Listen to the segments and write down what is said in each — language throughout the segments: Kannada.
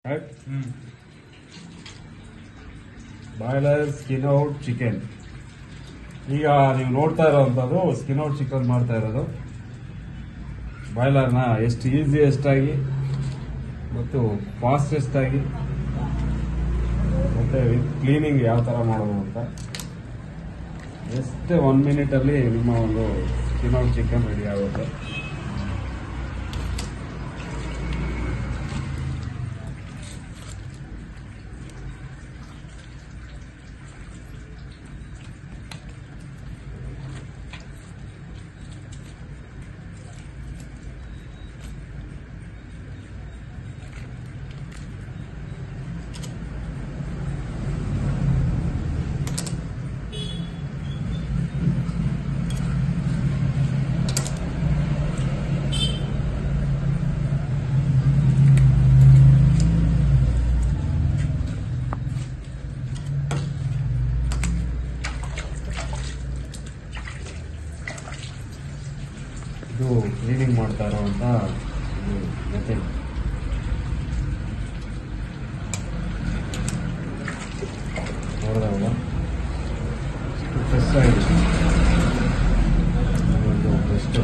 ಬಾಯ್ಲರ್ ಸ್ಕಿನ್ ಔಟ್ ಚಿಕನ್ ಈಗ ನೀವು ನೋಡ್ತಾ ಇರೋವಂಥದ್ದು ಸ್ಕಿನ್ ಔಟ್ ಚಿಕನ್ ಮಾಡ್ತಾ ಇರೋದು ಬಾಯ್ಲರ್ನ ಎಷ್ಟು ಈಸಿಯೆಸ್ಟ್ ಆಗಿ ಮತ್ತು ಫಾಸ್ಟೆಸ್ಟ್ ಆಗಿ ಮತ್ತೆ ವಿತ್ ಕ್ಲೀನಿಂಗ್ ಯಾವ ಥರ ಮಾಡೋದು ಅಂತ ಜಸ್ಟ್ ಒನ್ ಮಿನಿಟಲ್ಲಿ ನಿಮ್ಮ ಒಂದು ಸ್ಕಿನ್ ಔಟ್ ಚಿಕನ್ ರೆಡಿ ಆಗುತ್ತೆ ಇದು ಕ್ಲೀನಿಂಗ್ ಮಾಡ್ತಾ ಇರೋವಂಥ ಇದು ಮೆಥಡ್ ನೋಡಿದವಲ್ಲ ಫ್ರೆಶ್ ಆಗಿದೆ ಒಂದು ಬೆಸ್ಟ್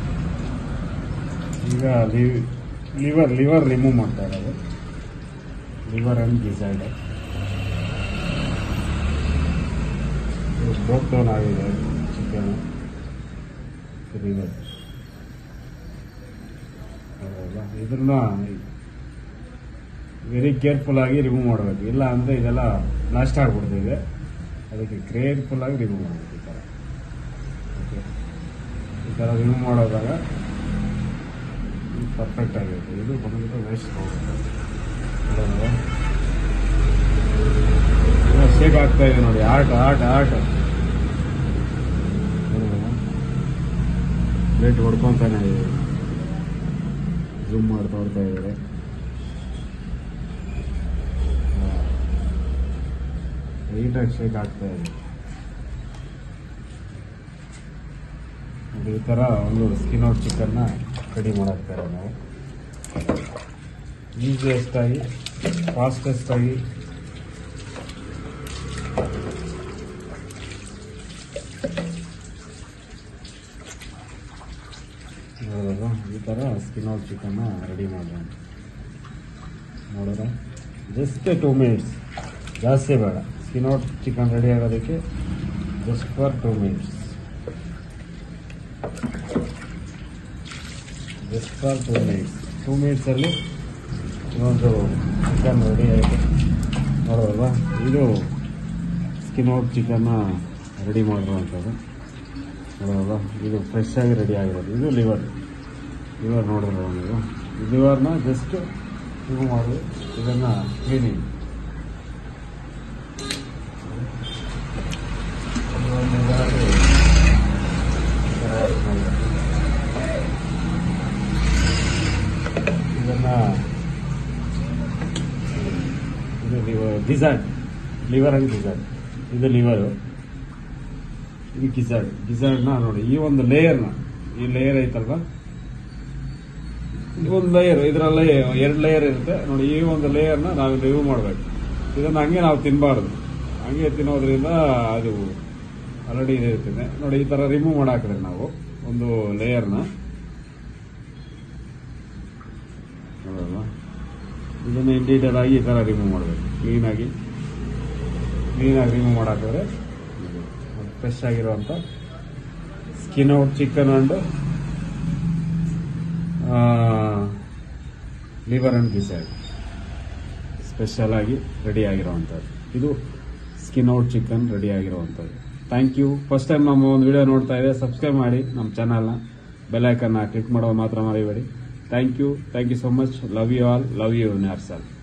ಈಗ ಲಿವರ್ ಲಿವರ್ ರಿಮೂವ್ ಮಾಡ್ತಾ ಇರೋದು ಲಿವರ್ ಅಂಡ್ ಗಿಸೈಡ್ ಬ್ರೋಕ್ ಡೌನ್ ಆಗಿದೆ ಚಿಕನ್ ಲಿವರ್ ಹೌದಾ ಇದನ್ನ ವೆರಿ ಕೇರ್ಫುಲ್ ಆಗಿ ರಿಮೂವ್ ಮಾಡಬೇಕು ಇಲ್ಲ ಅಂದ್ರೆ ಇದೆಲ್ಲ ಬ್ಲಾಸ್ಟ್ ಆಗ್ಬಿಡ್ತಿದೆ ಅದಕ್ಕೆ ಕೇರ್ಫುಲ್ ಆಗಿ ರಿಮೂವ್ ಮಾಡಬೇಕು ಈ ಥರ ಓಕೆ ಈ ಥರ ರಿಮೂವ್ ಮಾಡೋದಾಗ ಪರ್ಫೆಕ್ಟ್ ಆಗಿರುತ್ತೆ ಇದು ಬಂದ್ಬಿಟ್ಟು ವೇಸ್ಟ್ ಶೇಕ್ ಆಗ್ತಾ ಇದೆ ನೋಡಿ ಆರ್ಟ್ ಆರ್ಟ್ ಆರ್ಟ್ ಪ್ಲೇಟ್ ಹೊಡ್ಕೊಂತಾನೆ ಇದೆ ಝೂಮ್ ಮಾಡ್ತಾ ಹೊಡ್ತಾ ಇದ್ದಾರೆ ನೀಟಾಗಿ ಶೇಕ್ ಆಗ್ತಾ ಇದೆ ನೋಡಿ, ಈ ಥರ ಒಂದು ಸ್ಕಿನ್ ಔಟ್ ಚಿಕನ್ನ ರೆಡಿ ಮಾಡಾಕ್ತಾರೆ ನಾವು ಈಸಿಯೆಸ್ಟ್ ಆಗಿ ಫಾಸ್ಟೆಸ್ಟ್ ಆಗಿ ನೋಡೋದು ಈ ಥರ ಸ್ಕಿನ್ ಔಟ್ ಚಿಕನ್ನ ರೆಡಿ ಮಾಡೋಣ ನೋಡೋಣ ಜಸ್ಟ್ ಟೂ ಮಿನಿಟ್ಸ್ ಜಾಸ್ತಿ ಬೇಡ ಸ್ಕಿನ್ ಔಟ್ ಚಿಕನ್ ರೆಡಿ ಆಗೋದಕ್ಕೆ just for two minutes just for two minutes two ಮಿನಿಟ್ಸಲ್ಲಿ ಇನ್ನೊಂದು ಚಿಕನ್ ರೆಡಿ ಆಯಿತು ನೋಡೋದಲ್ವಾ ಇದು ಸ್ಕಿನ್ ಔಟ್ ಚಿಕನ್ನ ರೆಡಿ ಮಾಡಿರುವಂಥದ್ದು ನೋಡೋದಲ್ವಾ ಇದು ಫ್ರೆಶ್ ಆಗಿ ರೆಡಿ ಆಗಿರೋದು ಇದು ಲಿವರ್ ಲಿವರ್ ನೋಡಿದ್ರೆ ನೀವು ಈ ಲಿವರ್ನ ಜಸ್ಟ್ ಇದು ಮಾಡೋದು ಇದನ್ನು ಕ್ಲೀನಿಂಗ್ ಇದನ್ನ ಇದು ಲಿವರ್ ಗಿಜಾಡ್ ಲಿವರ್ ಅಂಡ್ ಗಿಜಾಡ್ ಇದು ಲಿವರು ಇದು ಗಿಜಾಡ್ ಗಿಜಾಡ್ನ ನೋಡಿ ಈ ಒಂದು ಲೇಯರ್ನ ಈ ಲೇಯರ್ ಐತಲ್ವಾ ಈ ಒಂದು ಲೇಯರ್ ಇದರಲ್ಲಿ ಎರಡು ಲೇಯರ್ ಇರುತ್ತೆ ನೋಡಿ ಈ ಒಂದು ಲೇಯರ್ನ ನಾವು ರಿಮೂವ್ ಮಾಡಬೇಕು ಇದನ್ನ ಹಂಗೆ ನಾವು ತಿನ್ನಬಾರ್ದು ಹಂಗೆ ತಿನ್ನೋದ್ರಿಂದ ಅದು ಆಲ್ರೆಡಿ ಇದಿರ್ತದೆ ನೋಡಿ ಈ ತರ ರಿಮೂವ್ ಮಾಡಾಕ್ರೆ ನಾವು ಒಂದು ಲೇಯರ್ನ ನೋಡಲ್ವಾ ಇದನ್ನ ಇನ್ ಡೀಟೇಲ್ ಆಗಿ ಈ ತರ ರಿಮೂವ್ ಮಾಡಬೇಕು ಕ್ಲೀನಾಗಿ ಕ್ಲೀನಾಗಿ ರಿಮೂವ್ ಮಾಡಾಕಿದ್ರೆ ಫ್ರೆಶ್ ಆಗಿರುವಂತ skin out chicken and liver and ಗಿಸೈಡ್ ಸ್ಪೆಷಲ್ ಆಗಿ ರೆಡಿ ಆಗಿರುವಂಥದ್ದು ಇದು ಸ್ಕಿನ್ ಔಟ್ ಚಿಕನ್ ರೆಡಿ ಆಗಿರುವಂಥದ್ದು ಥ್ಯಾಂಕ್ ಯು ಫಸ್ಟ್ ಟೈಮ್ ನಮ್ಮ ಒಂದು ವಿಡಿಯೋ ನೋಡ್ತಾ ಇದೆ ಸಬ್ಸ್ಕ್ರೈಬ್ ಮಾಡಿ ನಮ್ಮ ಚಾನಲ್ನ ಬೆಲೈಕನ್ನ ಕ್ಲಿಕ್ ಮಾಡೋದು ಮಾತ್ರ ಮರಿಬೇಡಿ thank you thank you so much love you all love you universal